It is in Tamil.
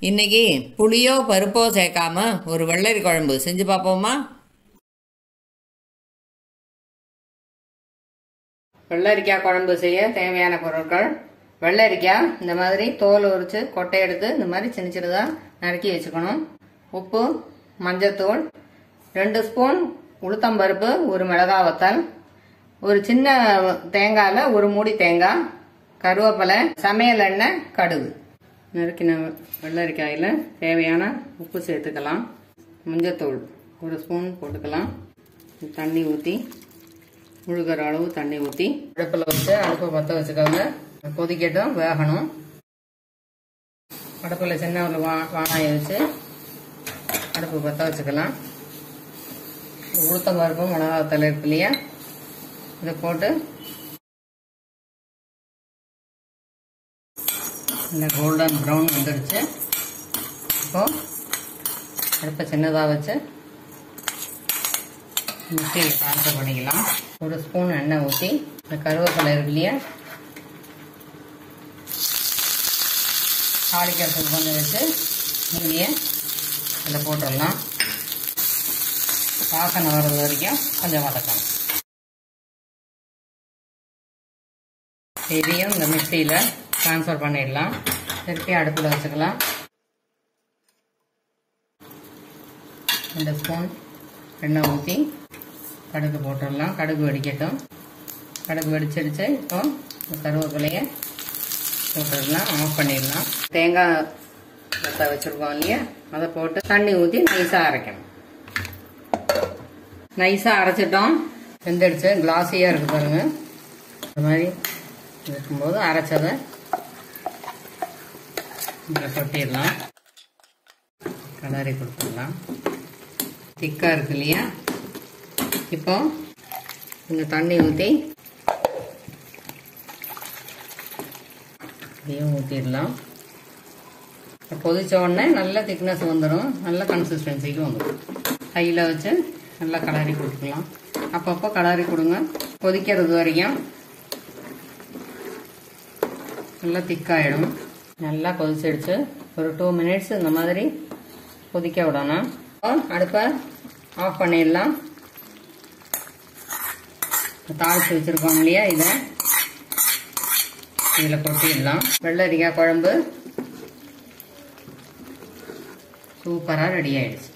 இன்னைக்கு புளியோ பருப்போ சேர்க்காம ஒரு வெள்ளரி குழம்பு செஞ்சு பார்ப்போமா வெள்ளரிக்காய் குழம்பு செய்ய தேவையான பொருட்கள் வெள்ளரிக்காய் இந்த மாதிரி தோல் உரித்து கொட்டை எடுத்து இந்த மாதிரி சின்ன சின்னதாக நறுக்கி வச்சுக்கணும் உப்பு மஞ்சத்தூள் ரெண்டு ஸ்பூன் உளுத்தம்பருப்பு ஒரு மிளகாய் வத்தல் ஒரு சின்ன தேங்காயில் ஒரு மூடி தேங்காய் கருவேப்பிலை சமையல் எண்ணெய் கடுகு நறுக்கின வெள்ளரிக்காயில் தேவையான உப்பு சேர்த்துக்கலாம் மஞ்சத்தூள் ஒரு ஸ்பூன் போட்டுக்கலாம் தண்ணி ஊற்றி முழுகிற அளவு தண்ணி ஊற்றி அடுப்பில் வச்சு அடுப்பை பற்ற வச்சுக்கோங்க கொதிக்கட்டும் வேகணும் அடுப்பில் சின்ன ஒரு வா வானாயை வச்சு அடுப்பு பற்ற வச்சுக்கலாம் உளுத்தம் பருப்பு மிளகாத்தலை இருக்கு இல்லையா இதை போட்டு இந்த கோல்டன் ப்ரௌன் வந்துடுச்சு இப்போ அடுப்பை சின்னதாக வச்சு மிக்சியில் ட்ரான்ஸ்ஃபர் பண்ணிக்கலாம் ஒரு ஸ்பூன் எண்ணெய் ஊற்றி இந்த கருவேப்பிலை இருக்கு இல்லையா தாளிக்காய் கொஞ்சம் வச்சு மீதியை இதில் போட்டுடலாம் வாசனை வர்றது வரைக்கும் கொஞ்சம் வதக்கணும் இதையும் இந்த மிக்சியில் ட்ரான்ஸ்ஃபர் பண்ணிடலாம் திருப்பி அடுப்பில் வச்சுக்கலாம் ரெண்டு ஸ்பூன் எண்ணெய் ஊற்றி கடுகு போட்டுடலாம் கடுகு வெடிக்கட்டும் கடுகு வெடிச்சிடுச்சு இப்போ கருவேப்பிலையை போட்டுடலாம் ஆஃப் பண்ணிடலாம் தேங்காய் வத்த வச்சுருக்கோம் இல்லையா அதை போட்டு தண்ணி ஊற்றி நைஸாக அரைக்கணும் நைஸாக அரைச்சிட்டோம் வெந்துடுச்சு கிளாஸியாக இருக்குது பாருங்க இந்த மாதிரி இருக்கும்போது அரைச்சதை இதில் கொட்டிடலாம் கலரி கொடுத்துடலாம் திக்காக இருக்கு இல்லையா இப்போ கொஞ்சம் தண்ணி ஊற்றி இதையும் ஊற்றிடலாம் கொதிச்ச உடனே நல்ல திக்னஸ் வந்துடும் நல்ல கன்சிஸ்டன்சிக்கு வந்துடும் கையில் வச்சு நல்லா கலரி கொடுத்துக்கலாம் அப்பப்போ கலரி கொடுங்க கொதிக்கிறது வரைக்கும் நல்லா திக்காயிடும் நல்லா கொதிச்சிடுச்சு ஒரு டூ மினிட்ஸ் இந்த மாதிரி கொதிக்க விடணும் அடுப்பை ஆஃப் பண்ணிடலாம் தாளிச்சு வச்சுருக்கோம் இல்லையா இதை இதில் கொட்டிடலாம் வெள்ளரிக்காய் குழம்பு சூப்பராக ரெடி ஆயிடுச்சு